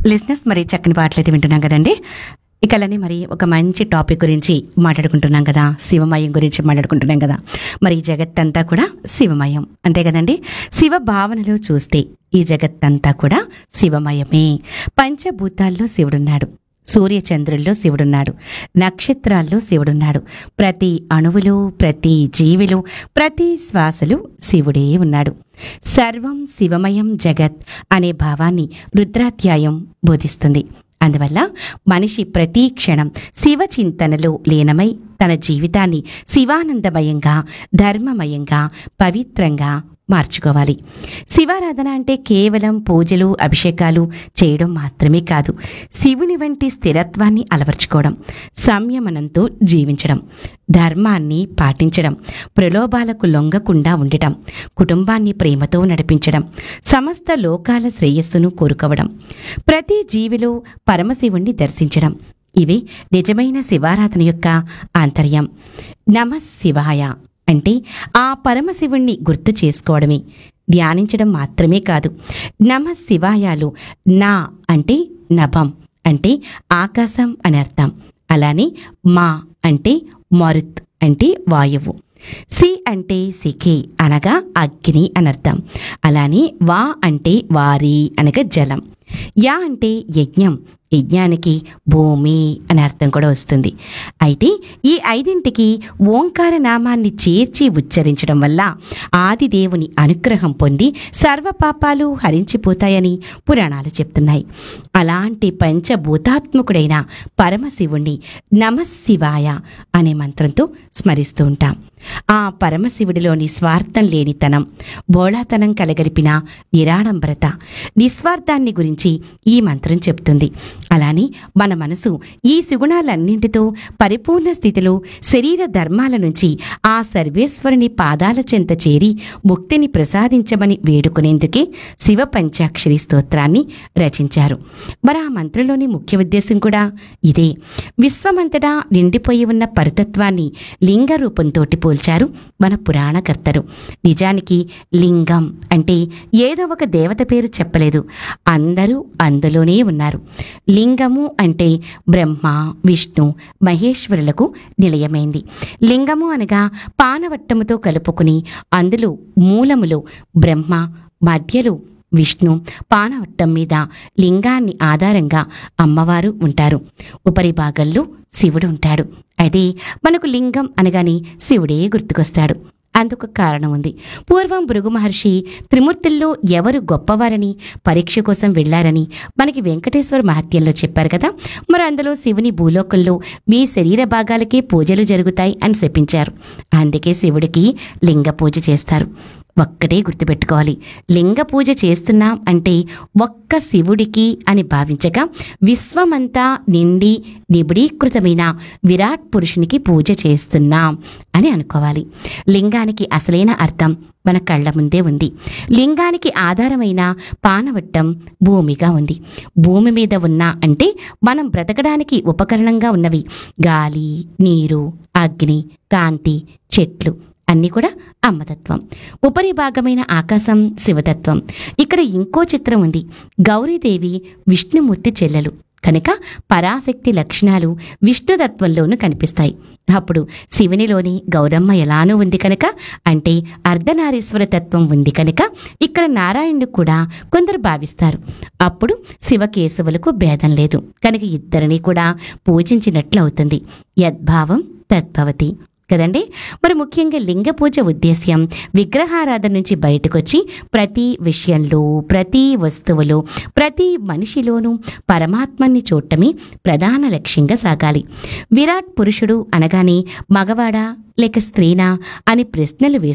లిస్నెస్ మరి చక్కని పాటలైతే వింటున్నాం కదండి ఇక అలానే మరి ఒక మంచి టాపిక్ గురించి మాట్లాడుకుంటున్నాం కదా శివమయం గురించి మాట్లాడుకుంటున్నాం కదా మరి ఈ జగత్తంతా కూడా శివమయం అంతే కదండి శివ భావనలో చూస్తే ఈ జగత్తంతా కూడా శివమయమే పంచభూతాల్లో శివుడున్నాడు సూర్యచంద్రుల్లో శివుడున్నాడు నక్షత్రాల్లో శివుడున్నాడు ప్రతి అణువులో ప్రతి జీవిలో ప్రతి శ్వాసలో శివుడే ఉన్నాడు సర్వం శివమయం జగత్ అనే భావాన్ని రుద్రాధ్యాయం బోధిస్తుంది అందువల్ల మనిషి ప్రతి క్షణం శివ చింతనలో లీనమై తన జీవితాన్ని శివానందమయంగా ధర్మమయంగా పవిత్రంగా మార్చుకోవాలి శివారాధన అంటే కేవలం పూజలు అభిషేకాలు చేయడం మాత్రమే కాదు శివుని వంటి స్థిరత్వాన్ని అలవర్చుకోవడం సంయమనంతో జీవించడం ధర్మాన్ని పాటించడం ప్రలోభాలకు లొంగకుండా ఉండటం కుటుంబాన్ని ప్రేమతో నడిపించడం సమస్త లోకాల శ్రేయస్సును కోరుకోవడం ప్రతి జీవిలో పరమశివుణ్ణి దర్శించడం ఇవి నిజమైన శివారాధన యొక్క ఆంతర్యం నమ శివాయ అంటే ఆ పరమశివుణ్ణి గుర్తు చేసుకోవడమే ధ్యానించడం మాత్రమే కాదు నమ శివాయాలు నా అంటే నభం అంటే ఆకాశం అని అర్థం అలానే మా అంటే మరుత్ అంటే వాయువు సి అంటే సిఖి అనగా అగ్ని అనర్థం అలానే వా అంటే వారి అనగా జలం యా అంటే యజ్ఞం యజ్ఞానికి భూమి అని అర్థం కూడా వస్తుంది అయితే ఈ ఐదింటికి ఓంకార నామాన్ని చేర్చి ఉచ్చరించడం వల్ల ఆదిదేవుని అనుగ్రహం పొంది సర్వ పాపాలు హరించిపోతాయని పురాణాలు చెప్తున్నాయి అలాంటి పంచభూతాత్మకుడైన పరమశివుణ్ణి నమశివాయ అనే మంత్రంతో స్మరిస్తూ ఉంటాం ఆ పరమశివుడిలోని స్వార్థం లేనితనం బోళాతనం కలగలిపిన నిరాడంబరత నిస్వార్థాన్ని గురించి ఈ మంత్రం చెప్తుంది అలానే మన మనసు ఈ సుగుణాలన్నింటితో పరిపూర్ణ స్థితిలో శరీర ధర్మాల నుంచి ఆ సర్వేశ్వరుని పాదాల చెంత చేరి ముక్తిని ప్రసాదించమని వేడుకునేందుకే శివ పంచాక్షరి స్తోత్రాన్ని రచించారు మరి ఆ మంత్రంలోని ముఖ్య ఉద్దేశం కూడా ఇదే విశ్వమంతటా నిండిపోయి ఉన్న పరతత్వాన్ని లింగ రూపంతో పోల్చారు మన పురాణకర్తలు నిజానికి లింగం అంటే ఏదో ఒక దేవత పేరు చెప్పలేదు అందరూ అందులోనే ఉన్నారు లింగము అంటే బ్రహ్మ విష్ణు మహేశ్వరులకు నిలయమైంది లింగము అనగా పానవట్టముతో కలుపుకుని అందులో మూలములో బ్రహ్మ మధ్యలో విష్ణు పానవట్టం మీద లింగాన్ని ఆధారంగా అమ్మవారు ఉంటారు ఉపరి భాగంలో శివుడు ఉంటాడు అయితే మనకు లింగం అనగానే శివుడే గుర్తుకొస్తాడు అందుకు కారణం ఉంది పూర్వం భృగు మహర్షి త్రిమూర్తుల్లో ఎవరు గొప్పవారని పరీక్ష కోసం వెళ్ళారని మనకి వెంకటేశ్వర మహత్యంలో చెప్పారు కదా మరి అందులో శివుని భూలోకంలో మీ శరీర భాగాలకే పూజలు జరుగుతాయి అని శపించారు అందుకే శివుడికి లింగ పూజ చేస్తారు ఒక్కటే గుర్తుపెట్టుకోవాలి లింగ పూజ చేస్తున్నాం అంటే ఒక్క శివుడికి అని భావించగా విశ్వమంతా నిండి నిబిడీకృతమైన విరాట్ పురుషునికి పూజ చేస్తున్నాం అని అనుకోవాలి లింగానికి అసలైన అర్థం మన కళ్ళ ముందే ఉంది లింగానికి ఆధారమైన పానవట్టం భూమిగా ఉంది భూమి మీద ఉన్న అంటే మనం బ్రతకడానికి ఉపకరణంగా ఉన్నవి గాలి నీరు అగ్ని కాంతి చెట్లు అన్నీ కూడా అమ్మతత్వం ఉపరి భాగమైన ఆకాశం శివతత్వం ఇక్కడ ఇంకో చిత్రం ఉంది గౌరీదేవి విష్ణుమూర్తి చెల్లెలు కనుక పరాశక్తి లక్షణాలు విష్ణుతత్వంలోనూ కనిపిస్తాయి అప్పుడు శివునిలోని గౌరమ్మ ఎలానూ ఉంది కనుక అంటే అర్ధనారీశ్వర తత్వం ఉంది కనుక ఇక్కడ నారాయణుడు కూడా కొందరు భావిస్తారు అప్పుడు శివకేశవులకు భేదం లేదు కనుక ఇద్దరిని కూడా పూజించినట్లు అవుతుంది యద్భావం తద్భవతి కదండి మరి ముఖ్యంగా లింగ పూజ ఉద్దేశ్యం విగ్రహారాధన నుంచి బయటకొచ్చి ప్రతి విషయంలో ప్రతి వస్తువులో ప్రతి మనిషిలోనూ పరమాత్మని చూడటమే ప్రధాన లక్ష్యంగా సాగాలి విరాట్ పురుషుడు అనగానే మగవాడా లేక స్త్రీనా అని ప్రశ్నలు వేసి